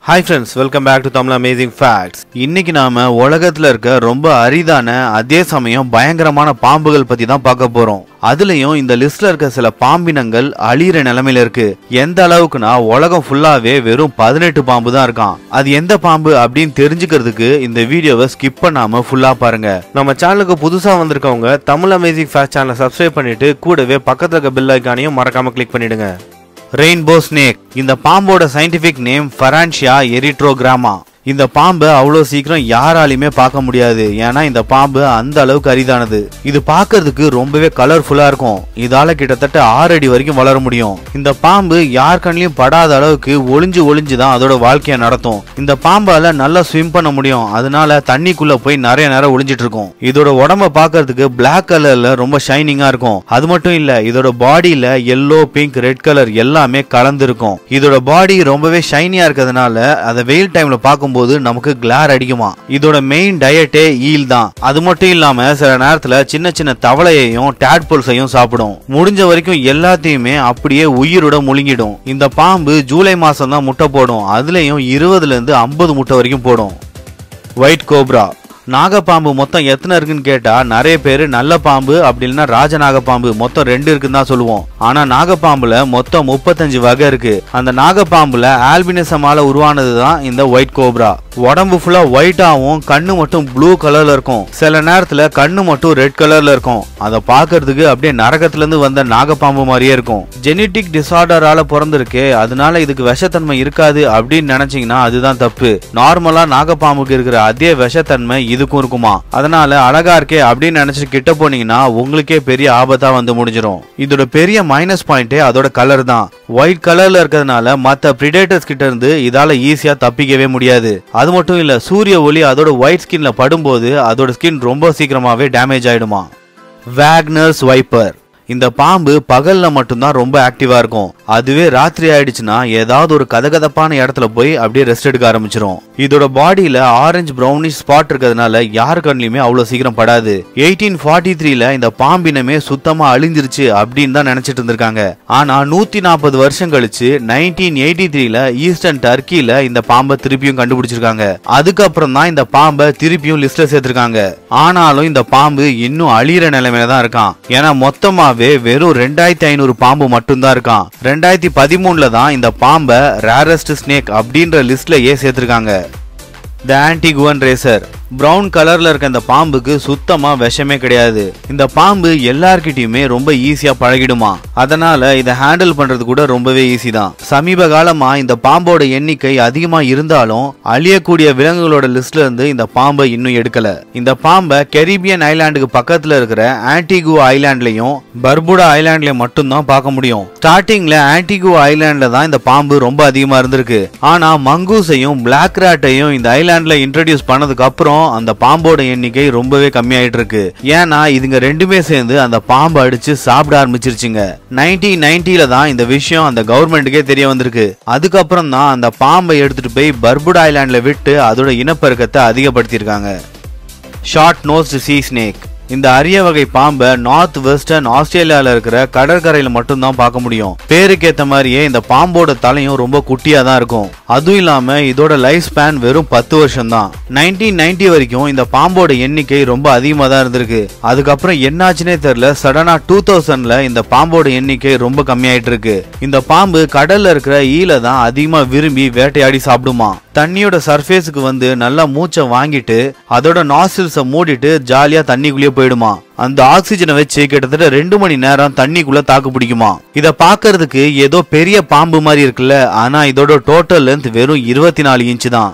hi friends welcome back to Tamil amazing facts இன்னைக்கு நாம உலகத்துல இருக்க ரொம்ப அரிதான அதே சமயம் பயங்கரமான பாம்புகள் பத்தி தான் பார்க்க போறோம் அதுலயும் இந்த லிஸ்ட்ல இருக்க சில பாம்பினங்கள் அழியிற நிலைமையில இருக்கு எந்த அளவுக்குனா உலகம் ஃபுல்லாவே வெறும் பதினெட்டு பாம்பு தான் இருக்கான் அது எந்த பாம்பு அப்படின்னு தெரிஞ்சுக்கிறதுக்கு இந்த வீடியோவை ஸ்கிப் பண்ணாம ஃபுல்லா பாருங்க நம்ம சேனலுக்கு புதுசா வந்திருக்கவங்க தமிழ் அமேசிங் ஃபேக்ட் சேனலை சப்ஸ்கிரைப் பண்ணிட்டு கூடவே பக்கத்துல இருக்க பெல் ஐக்கானையும் மறக்காம கிளிக் பண்ணிடுங்க ரெயின்போ ஸ்னேக் இந்த பாம்போட சயின்டிபிக் நேம் ஃபரான்ஷியா எரிட்ரோகிராமா இந்த பாம்பை அவ்வளோ சீக்கிரம் யாராலையுமே பார்க்க முடியாது ஏன்னா இந்த பாம்பு அந்த அளவுக்கு அரிதானது இது பார்க்கிறதுக்கு ரொம்பவே கலர்ஃபுல்லா இருக்கும் இதால கிட்டத்தட்ட ஆறு அடி வரைக்கும் வளர முடியும் இந்த பாம்பு யார் கண்ணிலையும் படாத அளவுக்கு ஒளிஞ்சு ஒளிஞ்சு தான் அதோட வாழ்க்கையை நடத்தும் இந்த பாம்பால நல்லா ஸ்விம் பண்ண முடியும் அதனால தண்ணிக்குள்ள போய் நிறைய நேரம் ஒளிஞ்சிட்டு இருக்கும் இதோட உடம்ப பார்க்கிறதுக்கு பிளாக் கலர்ல ரொம்ப ஷைனிங்கா இருக்கும் அது மட்டும் இல்ல இதோட பாடியில எல்லோ பிங்க் ரெட் கலர் எல்லாமே கலந்து இருக்கும் இதோட பாடி ரொம்பவே ஷைனியா இருக்கிறதுனால அதை வெயில் டைம்ல பார்க்கும்போது நமக்கு கிளார் அடிக்குமா இதோட மெயின் டயட்டே ஈல் தான் அது மட்டும் இல்லாம சில நேரத்துல சின்ன சின்ன தவளையையும் டேட்புல்ஸையும் சாப்பிடும் முடிஞ்ச வரைக்கும் எல்லாத்தையுமே அப்படியே உயிரோட முழுங்கிடும் இந்த பாம்பு ஜூலை மாசம் தான் முட்டை போடும் அதுலயும் இருபதுல இருந்து ஐம்பது முட்டை வரைக்கும் போடும் ஒயிட் கோப்ரா நாகப்பாம்பு மொத்தம் எத்தனை இருக்குன்னு கேட்டா நிறைய பேர் நல்ல பாம்பு அப்படி இல்லைன்னா ராஜ நாகப்பாம்பு மொத்தம் ரெண்டு இருக்குன்னு தான் சொல்லுவோம் ஆனா நாகப்பாம்புல மொத்தம் முப்பத்தஞ்சு வகை இருக்கு அந்த நாகப்பாம்புல ஆல்பினிசமால உருவானது தான் இந்த ஒயிட் கோப்ரா உடம்பு ஃபுல்லா ஒயிட்டாவும் கண்ணு மட்டும் ப்ளூ கலர்ல இருக்கும் சில நேரத்துல கண்ணு மட்டும் ரெட் கலர்ல இருக்கும் அதை பார்க்கிறதுக்கு அப்படியே நரகத்துல இருந்து வந்த நாகப்பாம்பு மாதிரியே இருக்கும் ஜெனட்டிக் டிசார்டரால பிறந்திருக்கு அதனால இதுக்கு விஷத்தன்மை இருக்காது அப்படின்னு நினைச்சீங்கன்னா அதுதான் தப்பு நார்மலா நாகப்பாம்புக்கு இருக்கிற அதே விஷத்தன்மை இதுக்கும் இருக்குமா அதனால அழகா இருக்கே அப்படின்னு நினைச்சிட்டு கிட்ட போனீங்கன்னா உங்களுக்கே பெரிய ஆபத்தா வந்து முடிஞ்சிடும் இதோட பெரிய மைனஸ் பாயிண்டே அதோட கலர் தான் ஒயிட் கலர்ல இருக்கிறதுனால மத்த பிரிடேட்டர்ஸ் கிட்ட இருந்து இதால ஈஸியா தப்பிக்கவே முடியாது அது மட்டும் இல்ல சூரிய ஒளி அதோட ஒயிட் ஸ்கின்ல படும்போது அதோட ஸ்கின் ரொம்ப சீக்கிரமாவே டேமேஜ் ஆயிடுமா வேக்னர்ஸ் வைப்பர் இந்த பாம்பு பகல்ல மட்டும்தான் ரொம்ப ஆக்டிவா இருக்கும் அதுவே ராத்திரி ஆயிடுச்சுன்னா ஏதாவது ஒரு கதகதப்பான இடத்துல போய் அப்படியே ரெஸ்ட் எடுக்க ஆரம்பிச்சிரும் இதோட பாடியில ஆரஞ்சு பிரௌனிஷ் ஸ்பாட் இருக்கிறதுனால யார் கண்ணிலுமே அவ்வளவு சீக்கிரம் படாது எயிட்டீன் ஃபார்ட்டி த்ரீல இந்த பாம்பினமே சுத்தமா அழிஞ்சிருச்சு அப்படின்னு தான் நினைச்சிட்டு இருந்திருக்காங்க ஆனா நூத்தி நாற்பது வருஷம் கழிச்சு நைன்டீன் எயிட்டி த்ரீல ஈஸ்டர்ன் டர்க்கில இந்த பாம்பை திருப்பியும் கண்டுபிடிச்சிருக்காங்க அதுக்கப்புறம் தான் இந்த பாம்பை திருப்பியும் லிஸ்ட்ல சேர்த்திருக்காங்க ஆனாலும் இந்த பாம்பு இன்னும் அழியிற நிலைமையில தான் இருக்கான் ஏன்னா மொத்தமாவே வெறும் ரெண்டாயிரத்தி ஐநூறு பாம்பு மட்டும்தான் இருக்கான் ரெண்டாயிரத்தி பதிமூணுல தான் இந்த பாம்பை ரேரஸ்ட் ஸ்னேக் அப்படின்ற லிஸ்ட்லயே சேர்த்திருக்காங்க த ஆன்டிகுவன் ரேசர் பிரவுன் கலர்ல இருக்க இந்த பாம்புக்கு சுத்தமா விஷமே கிடையாது இந்த பாம்பு எல்லார்கிட்டயுமே ரொம்ப ஈஸியா பழகிடுமா அதனால இதை ஹேண்டில் பண்றது கூட ரொம்பவே ஈஸி தான் சமீப காலமா இந்த பாம்போட எண்ணிக்கை அதிகமா இருந்தாலும் அழியக்கூடிய விலங்குகளோட லிஸ்ட்ல இருந்து இந்த பாம்பை இன்னும் எடுக்கல இந்த பாம்பை கெரிபியன் ஐலாண்டுக்கு பக்கத்துல இருக்கிற ஆன்டிகு ஐலாண்ட்லயும் பர்புடா ஐலாண்ட்லயும் மட்டும்தான் பார்க்க முடியும் ஸ்டார்டிங்ல ஆன்டிகு ஐலாண்ட்ல தான் இந்த பாம்பு ரொம்ப அதிகமா இருந்திருக்கு ஆனா மங்கூஸையும் பிளாக் ராட்டையும் இந்த ஐலாண்ட்ல இன்ட்ரடியூஸ் பண்ணதுக்கு அப்புறம் அந்த பாம்போட எண்ணிக்கை ரொம்பவே கம்மியாயிட்டு இருக்கு ஏன்னா இதுங்க ரெண்டுமே சேர்ந்து அந்த பாம்பை அடிச்சு சாப்பிட ஆரம்பிச்சிருச்சுங்க நைன்டீன் நைன்டில தான் இந்த விஷயம் அந்த கவர்மெண்ட்டுக்கே தெரிய வந்திருக்கு அதுக்கப்புறம் தான் அந்த பாம்பை எடுத்துட்டு போய் பர்புடா ஐலாண்ட்ல விட்டு அதோட இனப்பெருக்கத்தை அதிகப்படுத்தியிருக்காங்க ஷார்ட் நோஸ்ட் சீ ஸ்னேக் இந்த அரிய வகை பாம்பை நார்த் வெஸ்டர்ன் ஆஸ்திரேலியால இருக்கிற கடற்கரையில மட்டும்தான் பார்க்க முடியும் பேருக்கு ஏத்த மாதிரியே இந்த பாம்போட தலையும் ரொம்ப குட்டியா தான் இருக்கும் அதுவும் இல்லாம இதோட லைஃப் ஸ்பேன் வெறும் பத்து வருஷம் தான் நைன்டீன் நைன்டி வரைக்கும் இந்த பாம்போட எண்ணிக்கை ரொம்ப அதிகமா தான் இருந்திருக்கு அதுக்கப்புறம் என்னாச்சுனே தெரியல சடனா டூ தௌசண்ட்ல இந்த பாம்போட எண்ணிக்கை ரொம்ப கம்மியாயிட்டு இருக்கு இந்த பாம்பு கடல்ல இருக்கிற ஈல தான் அதிகமா விரும்பி வேட்டையாடி சாப்பிடுமா தண்ணியோட சர்ஃபேஸுக்கு வந்து நல்லா மூச்சை வாங்கிட்டு அதோட நாசில்ஸை மூடிட்டு ஜாலியா தண்ணிக்குள்ளேயே போயிடுமா அந்த ஆக்சிஜனை வச்சு கிட்டத்தட்ட ரெண்டு மணி நேரம் தண்ணிக்குள்ள தாக்கு பிடிக்குமா இத பாக்குறதுக்கு ஏதோ பெரிய பாம்பு மாதிரி இருக்குல்ல ஆனா இதோட டோட்டல் லென்த் வெறும் இருபத்தி நாலு இன்ச் தான்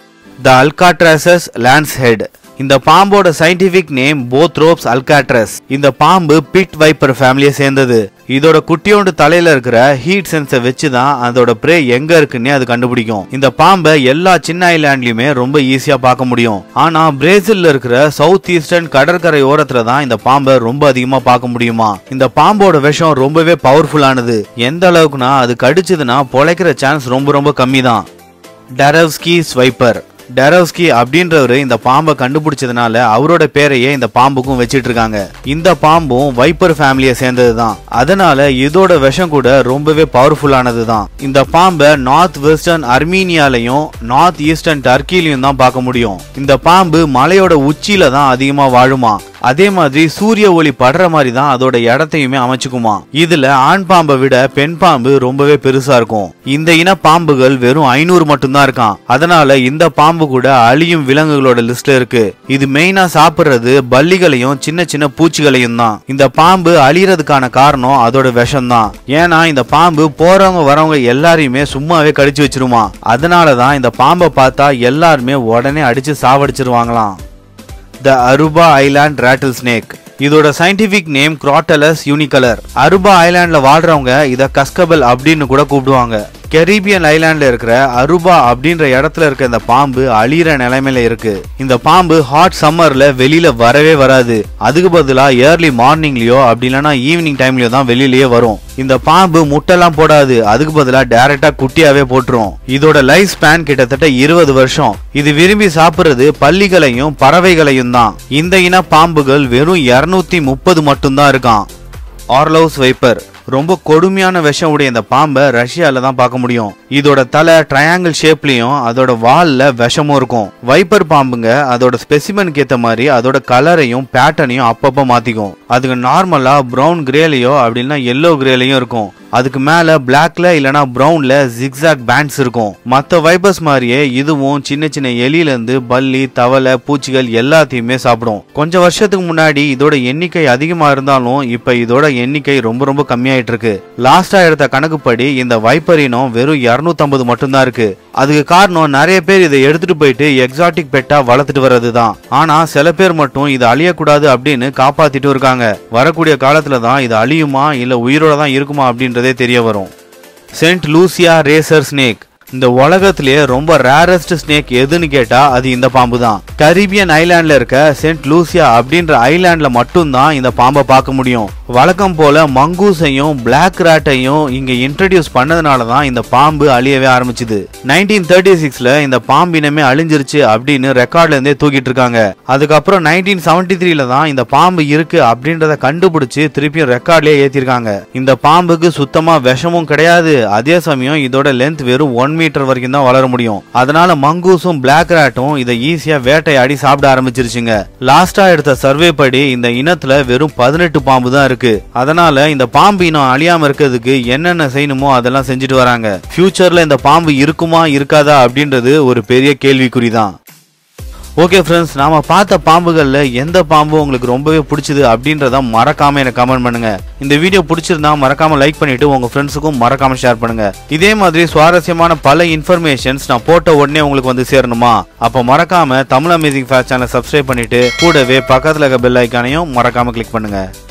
த அல்காட்ராசஸ் லேண்ட்ஸ் ஹெட் இந்த பாம்போட சயின்டிபிக் நேம் போத்ரோப்ஸ் அல்காட்ரஸ் இந்த பாம்பு பிட் வைப்பர் ஃபேமிலியை சேர்ந்தது இதோட குட்டியோண்டு தலையில இருக்கிற ஹீட் சென்ஸை வச்சு தான் அதோட ப்ரே எங்க இருக்குன்னே அது கண்டுபிடிக்கும் இந்த பாம்பை எல்லா சின்ன ஐலாண்ட்லயுமே ரொம்ப ஈஸியா பார்க்க முடியும் ஆனா பிரேசில்ல இருக்கிற சவுத் ஈஸ்டர்ன் கடற்கரை ஓரத்துல தான் இந்த பாம்பை ரொம்ப அதிகமா பார்க்க முடியுமா இந்த பாம்போட விஷம் ரொம்பவே பவர்ஃபுல்லானது எந்த அளவுக்குனா அது கடிச்சதுன்னா பொழைக்கிற சான்ஸ் ரொம்ப ரொம்ப கம்மி தான் டரவ்ஸ்கி ஸ்வைப்பர் டெரோஸ்கி அப்படின்றவரு இந்த பாம்பை கண்டுபிடிச்சதுனால அவரோட பேரையே இந்த பாம்புக்கும் வச்சிட்டு இருக்காங்க இந்த பாம்பும் வைப்பர் ஃபேமிலியை சேர்ந்தது தான் அதனால இதோட விஷம் கூட ரொம்பவே பவர்ஃபுல்லானது தான் இந்த பாம்பை நார்த் வெஸ்டர்ன் அர்மீனியாலையும் நார்த் ஈஸ்டர்ன் டர்க்கிலையும் தான் பார்க்க முடியும் இந்த பாம்பு மலையோட உச்சியில தான் அதிகமா வாழுமா அதே மாதிரி சூரிய ஒளி படுற மாதிரி தான் அதோட இடத்தையுமே அமைச்சுக்குமா இதுல ஆண் பாம்பை விட பெண் பாம்பு ரொம்பவே பெருசா இருக்கும் இந்த இன பாம்புகள் வெறும் ஐநூறு மட்டும்தான் இருக்கான் அதனால இந்த பாம்பு கூட அழியும் விலங்குகளோட லிஸ்ட்ல இருக்கு இது மெயினா சாப்பிடுறது பல்லிகளையும் சின்ன சின்ன பூச்சிகளையும் தான் இந்த பாம்பு அழியறதுக்கான காரணம் அதோட விஷம் தான் ஏன்னா இந்த பாம்பு போறவங்க வரவங்க எல்லாரையுமே சும்மாவே கடிச்சு வச்சிருமா அதனால தான் இந்த பாம்பை பார்த்தா எல்லாருமே உடனே அடிச்சு சாவடிச்சிருவாங்களாம் the Aruba island rattle snake இதோட scientific name Crotalus unicolor Aruba ஐலாண்ட்ல வாழ்றவங்க இத கஸ்கபல் அப்படின்னு கூட கூப்பிடுவாங்க கெரீபியன் ஐலாண்ட்ல இருக்கிற அருபா அப்படின்ற இடத்துல இருக்க இந்த பாம்பு அழியிற நிலைமையில இருக்கு இந்த பாம்பு ஹாட் சம்மர்ல வெளியில வரவே வராது அதுக்கு பதிலா ஏர்லி மார்னிங்லயோ அப்படி இல்லைன்னா ஈவினிங் டைம்லயோ தான் வெளியிலயே வரும் இந்த பாம்பு முட்டைலாம் போடாது அதுக்கு பதிலா டைரக்டா குட்டியாவே போட்டுரும் இதோட லைஃப் ஸ்பேன் கிட்டத்தட்ட இருபது வருஷம் இது விரும்பி சாப்பிடுறது பல்லிகளையும் பறவைகளையும் தான் இந்த இன பாம்புகள் வெறும் இருநூத்தி முப்பது மட்டும்தான் இருக்கான் ஆர்லோஸ் வைப்பர் ரொம்ப கொடுமையான விஷம் உடைய இந்த பாம்பை ரஷ்யால தான் பார்க்க முடியும் இதோட தலை ட்ரையாங்கிள் ஷேப்லயும் அதோட வால்ல விஷமும் இருக்கும் வைப்பர் பாம்புங்க அதோட ஸ்பெசிமனுக்கு ஏத்த மாதிரி அதோட கலரையும் பேட்டர்னையும் அப்பப்போ மாத்திக்கும் அதுக்கு நார்மலா பிரவுன் கிரேலையோ அப்படின்னா எல்லோ கிரேலையும் இருக்கும் அதுக்கு மேல பிளாக்ல இல்லனா பிரவுன்ல ஜிக்ஸாக் பேண்ட்ஸ் இருக்கும் மத்த வைப்பர்ஸ் மாதிரியே இதுவும் சின்ன சின்ன எலியில இருந்து பல்லி தவளை பூச்சிகள் எல்லாத்தையுமே சாப்பிடும் கொஞ்சம் வருஷத்துக்கு முன்னாடி இதோட எண்ணிக்கை அதிகமா இருந்தாலும் இப்ப இதோட எண்ணிக்கை ரொம்ப ரொம்ப கம்மியாயிட்டு இருக்கு லாஸ்டா எடுத்த கணக்குப்படி இந்த வைப்பர் இனம் வெறும் 250 மட்டும்தான் இருக்கு அதுக்கு காரணம் நிறைய பேர் இதை எடுத்துட்டு போயிட்டு எக்ஸாட்டிக் பெட்டா வளர்த்துட்டு வர்றதுதான் ஆனா சில பேர் மட்டும் இது அழியக்கூடாது அப்படின்னு காப்பாத்திட்டு இருக்காங்க வரக்கூடிய காலத்துல தான் இது அழியுமா இல்ல உயிரோட தான் இருக்குமா அப்படின்றதே தெரிய வரும் சென்ட் லூசியா ரேசர் ஸ்னேக் இந்த உலகத்திலேயே ரொம்ப ரேரஸ்ட் ஸ்னேக் எதுன்னு கேட்டா அது இந்த பாம்பு தான் கரீபியன் ஐலாண்ட்ல இருக்க சென்ட் லூசியா அப்படின்ற ஐலாண்ட்ல மட்டும்தான் இந்த பாம்பை பார்க்க முடியும் வழக்கம் போல மங்கூஸையும் பிளாக் ராட்டையும் இங்க இன்ட்ரடியூஸ் பண்ணதுனால தான் இந்த பாம்பு அழியவே ஆரம்பிச்சுது நைன்டீன் தேர்ட்டி சிக்ஸ்ல இந்த பாம்பு இனமே அழிஞ்சிருச்சு அப்படின்னு ரெக்கார்ட்ல இருந்தே தூக்கிட்டு இருக்காங்க அதுக்கப்புறம் நைன்டீன் செவன்டி த்ரீல தான் இந்த பாம்பு இருக்கு அப்படின்றத கண்டுபிடிச்சு திருப்பியும் ரெக்கார்ட்லயே ஏத்திருக்காங்க இந்த பாம்புக்கு சுத்தமா விஷமும் கிடையாது அதே சமயம் இதோட லென்த் வெறும் ஒன் மீட்டர் வரைக்கும் தான் வளர முடியும் அதனால மங்கூஸும் பிளாக் ராட்டும் இதை ஈஸியா வேட்டையாடி சாப்பிட ஆரம்பிச்சிருச்சுங்க லாஸ்டா எடுத்த சர்வே படி இந்த இனத்துல வெறும் பதினெட்டு பாம்பு தான் இருக்கு அதனால இந்த பாம்பு இனம் அழியாம இருக்கிறதுக்கு என்னென்ன செய்யணுமோ அதெல்லாம் செஞ்சுட்டு வராங்க ஃபியூச்சர்ல இந்த பாம்பு இருக்குமா இருக்காதா அப்படின்றது ஒரு பெரிய கேள்விக்குறி தான் ஓகே ஃப்ரெண்ட்ஸ் நாம பார்த்த பாம்புகள்ல எந்த பாம்பு உங்களுக்கு ரொம்பவே பிடிச்சது அப்படின்றத மறக்காம எனக்கு கமெண்ட் பண்ணுங்க இந்த வீடியோ பிடிச்சிருந்தா மறக்காம லைக் பண்ணிட்டு உங்க ஃப்ரெண்ட்ஸுக்கும் மறக்காம ஷேர் பண்ணுங்க இதே மாதிரி சுவாரஸ்யமான பல இன்ஃபர்மேஷன்ஸ் நான் போட்ட உடனே உங்களுக்கு வந்து சேரணுமா அப்ப மறக்காம Tamil amazing facts channel subscribe பண்ணிட்டு கூடவே பக்கத்துல இருக்க பெல் ஐக்கானையும் மறக்காம கிளிக் பண்ணுங்க